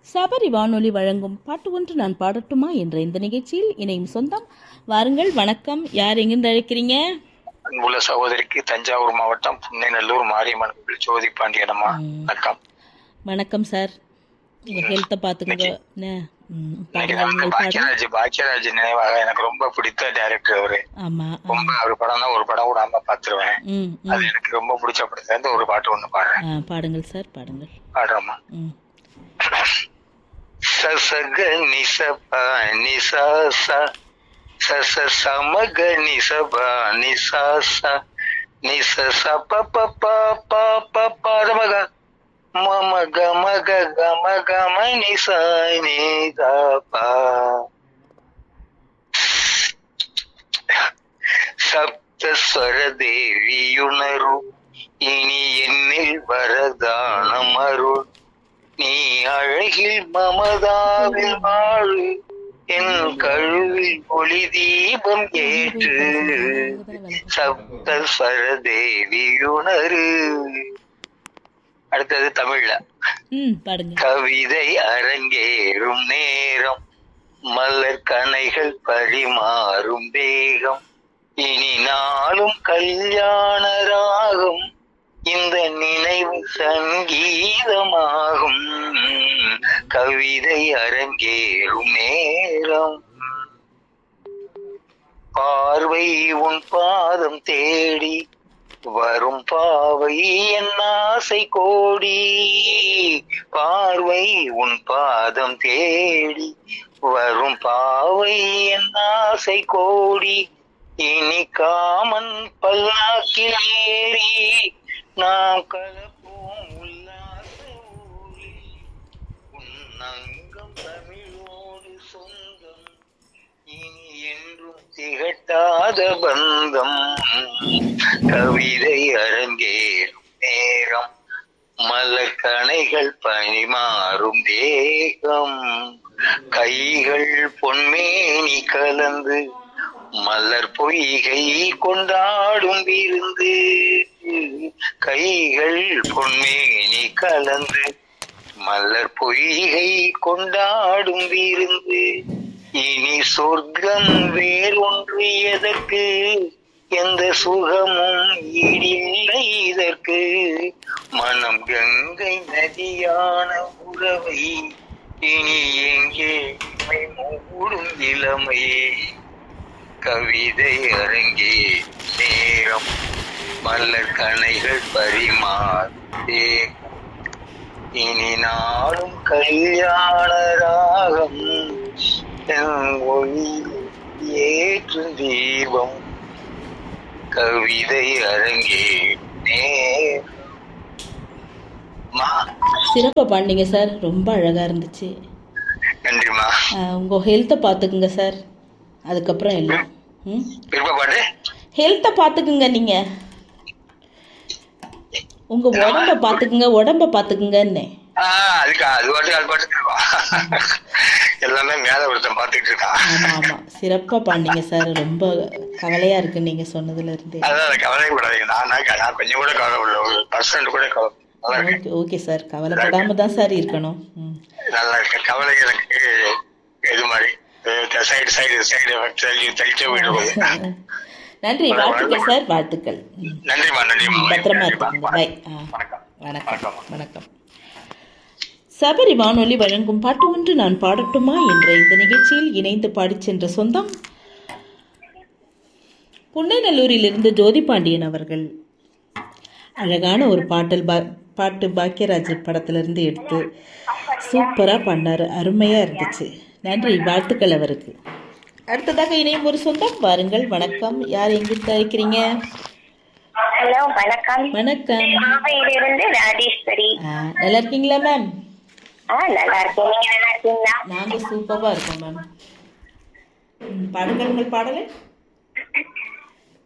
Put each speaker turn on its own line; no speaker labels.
சபரி வானொலி வழங்கும் பாட்டு ஒன்று நான் பாடட்டுமா என்ற இந்த நிகழ்ச்சியில் இணையும் சொந்தம் வாருங்கள் வணக்கம் யார் எங்கிருந்து அழைக்கிறீங்க
அன்புள்ள சகோதரிக்கு தஞ்சாவூர் மாவட்டம் புன்னைநல்லூர் மாரியம்மன் கோவில் ஜோதி பாண்டியனம்மா வணக்கம்
வணக்கம் சார் உங்க ஹெல்த்தை பார்த்துக்கோங்க என்ன? ம்,
இன்னைக்கு
பாடுங்கள்
நமக்கு
உங்கள் பாடல்
பாக்கியராஜ் பாக்கியராஜ் நினைவாக எனக்கு ரொம்ப பிடித்த டைரக்டர் அவரு
ஆமா ஆ.
ரொம்ப அவர் படம் தான் ஒரு படம் விடாம பாத்துருவேன்
ம் ம்.
அது எனக்கு ரொம்ப பிடிச்ச படத்துல இருந்து ஒரு பாட்டு ஒண்ணு பாடுறேன்
ஆ, பாடுங்கள் சார் பாடுங்கள்
பாடுறோமா
ம்
சசக நிசப நிசா ச சச சமக நிசப நிசா ச நிச ச ப ப ப ப ப ப ர ம க ம ம க ம க க ம க ம நி ச நி த ப சப்தஸ்வர தேவியுணரு இனி என்னில் வரதானம் அருள் நீ அழகில் மமதாவில் வாழு என் கழுவில் ஒளி தீபம் ஏற்று சப்த தேவியுணரு அடுத்தது தமிழ்ல
ம் பாடுங்க
கவிதை அரங்கேறும் நேரம் மலர் கனைகள் பரிமாறும் தேகம் இனி நாளும் கல்யாண ராகம் இந்த நினைவு சங்கீதமாகும் கவிதை அரங்கேறும் நேரம் பார்வை உன் பாதம் தேடி வரும் பாவை என் ஆசை கோடி பார்வை உன் பாதம் தேடி வரும் பாவை என் ஆசை கோடி இனி காமன் பல்லாக்கில் ஏறி நாம் கலப்போம் உல்லாச ஊரில் உன் அங்கம் தமிழோடு சொந்தம் இனி என்றும் திகட்டாத பந்தம் கவிதை அரங்கேறும் நேரம் மலர் கணைகள் பணிமாறும் தேகம் கைகள் பொன்மேனி கலந்து மலர் பொய்கை கொண்டாடும் விருந்து கைகள் பொன்மேனி கலந்து மலர் பொய்கை கொண்டாடும் விருந்து இனி சொர்க்கம் வேறொன்று எதற்கு எந்த சுகமும் ஈடில்லை இதற்கு மனம் கங்கை நதியான உறவை இனி எங்கே இமை மூடும் இளமை கவிதை அரங்கே நேரம் மலர் கணைகள் பரிமாறே இனி நாளும் கல்யாண ராகம் என் ஒளி ஏற்றும் தீபம் கவிதை அரங்கே நேரம் மா,
சிறப்பாக பாடினீங்க சார் ரொம்ப அழகாக இருந்துச்சு
நன்றிம்மா
உங்கள் ஹெல்த்தை பார்த்துக்குங்க சார் அதுக்கப்புறம் எல்லாம் ம்
விருப்பப்பாடு
ஹெல்த்தை பார்த்துக்குங்க நீங்கள் உங்கள் உடம்ப பார்த்துக்குங்க உடம்ப பார்த்துக்குங்கன்னே
ஆஹ் அதுக்கா அது பாட்டு அது பாட்டு இருக்கா. எல்லாமே மேல ஒருத்தன் பாத்துட்டு இருக்கான்
ஆமாம் ஆமாம் சிறப்பாக பாடினீங்க சார் ரொம்ப கவலையாக இருக்கு நீங்கள் சொன்னதுலேருந்து
அதான் கவலைப்படாதீங்க நான் நான் நான் கொஞ்சம் கூட கவலை இல்லை ஒரு பர்சன்ட் கூட கவலை நல்லா இருக்கு
ஓகே ஓகே சார் கவலைப்படாம தான் சார் இருக்கணும் ம்
நல்லா இருக்கு கவலை எனக்கு இது மாதிரி சைடு சைடு சைடு தள்ளி தள்ளிட்டே போயிட்டு போகுது
நன்றி வாழ்த்துக்கள் சார் வாழ்த்துக்கள் ம்.
நன்றிம்மா நன்றிம்மா
பத்திரமா
நன்றிம்மா.
இருக்குங்க பை ஆ
வணக்கம்
வணக்கம் வணக்கம் சபரி வானொலி வழங்கும் பாட்டு ஒன்று நான் பாடட்டுமா என்ற இந்த நிகழ்ச்சியில் இணைந்து பாடிச் சென்ற சொந்தம் புன்னைநல்லூரிலிருந்து ஜோதி பாண்டியன் அவர்கள் அழகான ஒரு பாட்டல் பா பாட்டு பாக்கியராஜ் படத்திலிருந்து எடுத்து சூப்பராக பண்ணார் அருமையாக இருந்துச்சு நன்றி வாழ்த்துக்கள் அவருக்கு அடுத்ததாக இணையும் ஒரு சொந்தம் வாருங்கள் வணக்கம் யார் எங்கிருந்து அழைக்கிறீங்க
ஹலோ வணக்கம்
வணக்கம்
கோவையிலிருந்து ராஜேஸ்வரி
ஆ, நல்லா இருக்கீங்களா மேம்
ஆ நல்லா இருக்கேன் நீங்க நல்லா இருக்கீங்களா
நாங்கள் சூப்பராக இருக்கோம் மேம் ம், பாடுங்கள் உங்கள் பாடலை